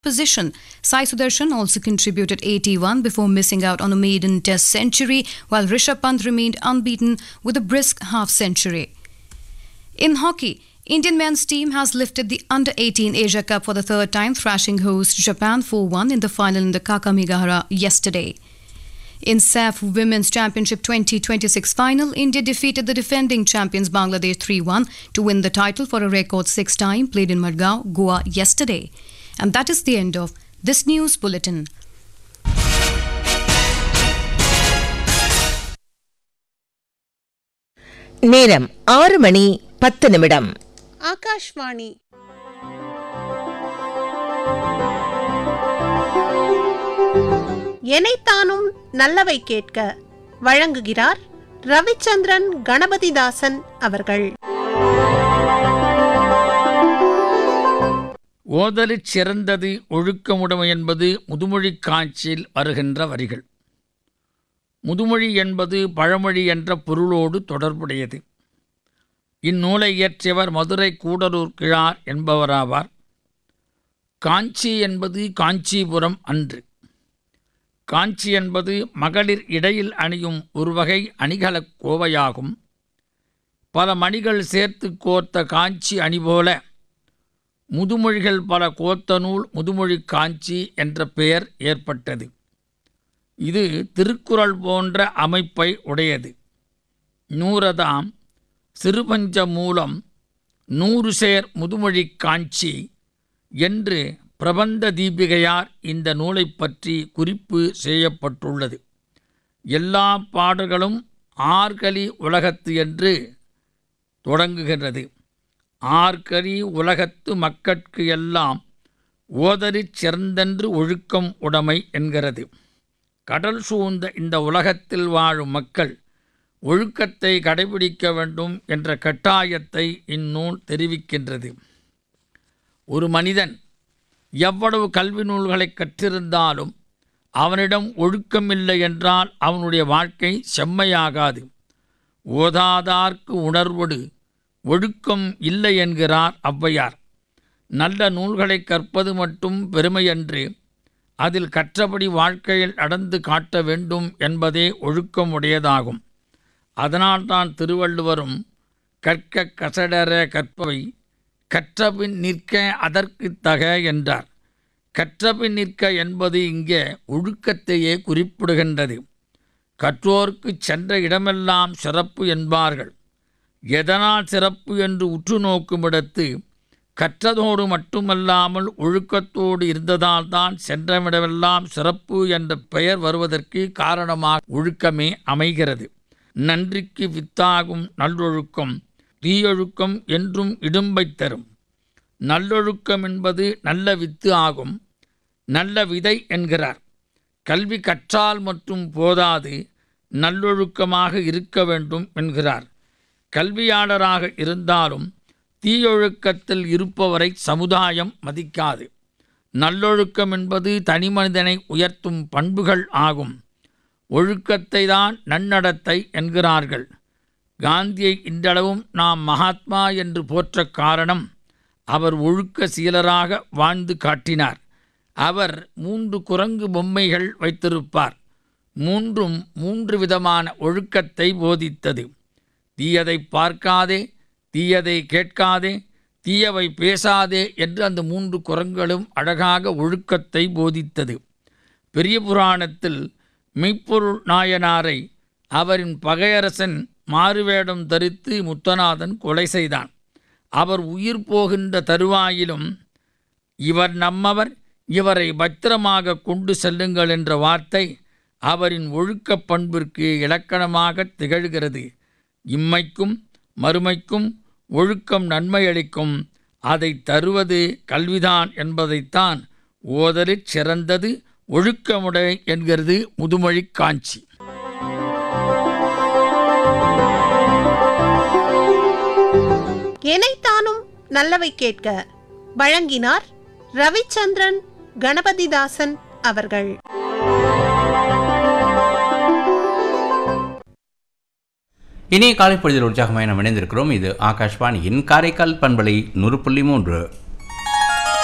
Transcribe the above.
position. Sai Sudarshan also contributed 81 before missing out on a maiden test century, while Rishabh Pant remained unbeaten with a brisk half century. In hockey, Indian men's team has lifted the Under 18 Asia Cup for the third time, thrashing host Japan 4-1 in the final in the Kakamigahara yesterday. In SAF Women's Championship 2026 final, India defeated the defending champions Bangladesh 3-1 to win the title for a record six time played in Madgaon, Goa yesterday. And that is the end of this news bulletin. நேரம் ஆறு மணி பத்து நிமிடம் ஆகாஷ்வாணி எனைத்தானும் நல்லவை கேட்க வழங்குகிறார் ரவிச்சந்திரன் கணபதிதாசன் அவர்கள் ஓதலிற் சிறந்தது ஒழுக்கமுடைமை என்பது முதுமொழிக் காட்சியில் வருகின்ற வரிகள் முதுமொழி என்பது பழமொழி என்ற பொருளோடு தொடர்புடையது இந்நூலை இயற்றியவர் மதுரை கூடலூர் கிழார் என்பவராவார் காஞ்சி என்பது காஞ்சிபுரம் அன்று காஞ்சி என்பது மகளிர் இடையில் அணியும் ஒரு வகை அணிகலக் கோவையாகும் பல மணிகள் சேர்த்து கோர்த்த காஞ்சி அணி போல முதுமொழிகள் பல கோத்த நூல் முதுமொழி காஞ்சி என்ற பெயர் ஏற்பட்டது இது திருக்குறள் போன்ற அமைப்பை உடையது நூறதாம் சிறுபஞ்ச மூலம் நூறு சேர் முதுமொழி காஞ்சி என்று பிரபந்த தீபிகையார் இந்த நூலை பற்றி குறிப்பு செய்யப்பட்டுள்ளது எல்லா பாடல்களும் ஆர்கலி உலகத்து என்று தொடங்குகின்றது ஆர்கரி உலகத்து மக்கட்கு எல்லாம் ஓதரிற் சிறந்தென்று ஒழுக்கம் உடைமை என்கிறது கடல் சூழ்ந்த இந்த உலகத்தில் வாழும் மக்கள் ஒழுக்கத்தை கடைபிடிக்க வேண்டும் என்ற கட்டாயத்தை இந்நூல் தெரிவிக்கின்றது ஒரு மனிதன் எவ்வளவு கல்வி நூல்களை கற்றிருந்தாலும் அவனிடம் ஒழுக்கமில்லை என்றால் அவனுடைய வாழ்க்கை செம்மையாகாது ஓதாதார்க்கு உணர்வொடு ஒழுக்கம் இல்லை என்கிறார் ஔவையார் நல்ல நூல்களை கற்பது மட்டும் பெருமையன்று அதில் கற்றபடி வாழ்க்கையில் நடந்து காட்ட வேண்டும் என்பதே ஒழுக்கம் உடையதாகும் அதனால்தான் திருவள்ளுவரும் கற்க கசடர கற்பவை கற்றபின் நிற்க அதற்கு தக என்றார் கற்றபின் நிற்க என்பது இங்கே ஒழுக்கத்தையே குறிப்பிடுகின்றது கற்றோர்க்கு சென்ற இடமெல்லாம் சிறப்பு என்பார்கள் எதனால் சிறப்பு என்று உற்று நோக்குமிடத்து கற்றதோடு மட்டுமல்லாமல் ஒழுக்கத்தோடு இருந்ததால் தான் சென்றவிடமெல்லாம் சிறப்பு என்ற பெயர் வருவதற்கு காரணமாக ஒழுக்கமே அமைகிறது நன்றிக்கு வித்தாகும் நல்லொழுக்கம் தீயொழுக்கம் என்றும் இடும்பை தரும் நல்லொழுக்கம் என்பது நல்ல வித்து ஆகும் நல்ல விதை என்கிறார் கல்வி கற்றால் மற்றும் போதாது நல்லொழுக்கமாக இருக்க வேண்டும் என்கிறார் கல்வியாளராக இருந்தாலும் தீயொழுக்கத்தில் இருப்பவரை சமுதாயம் மதிக்காது நல்லொழுக்கம் என்பது தனிமனிதனை உயர்த்தும் பண்புகள் ஆகும் ஒழுக்கத்தை தான் நன்னடத்தை என்கிறார்கள் காந்தியை இன்றளவும் நாம் மகாத்மா என்று போற்ற காரணம் அவர் ஒழுக்க சீலராக வாழ்ந்து காட்டினார் அவர் மூன்று குரங்கு பொம்மைகள் வைத்திருப்பார் மூன்றும் மூன்று விதமான ஒழுக்கத்தை போதித்தது தீயதை பார்க்காதே தீயதை கேட்காதே தீயவை பேசாதே என்று அந்த மூன்று குரங்களும் அழகாக ஒழுக்கத்தை போதித்தது பெரிய புராணத்தில் மெய்ப்பொருள் நாயனாரை அவரின் பகையரசன் மாறுவேடம் தரித்து முத்தநாதன் கொலை செய்தான் அவர் உயிர் போகின்ற தருவாயிலும் இவர் நம்மவர் இவரை பத்திரமாக கொண்டு செல்லுங்கள் என்ற வார்த்தை அவரின் ஒழுக்கப் பண்பிற்கு இலக்கணமாக திகழ்கிறது இம்மைக்கும் மறுமைக்கும் ஒழுக்கம் நன்மை அளிக்கும் அதை தருவது கல்விதான் என்பதைத்தான் ஓதலிற் சிறந்தது ஒழுக்கமுடை என்கிறது முதுமொழி காஞ்சி எனைத்தானும் நல்லவை கேட்க வழங்கினார் ரவிச்சந்திரன் கணபதிதாசன் அவர்கள் இனிய காலை பொழுதில் உற்சாகமாய் நாம் இணைந்திருக்கிறோம் இது ஆகாஷ்வாணியின் காரைக்கால் பண்பலை நூறு புள்ளி மூன்று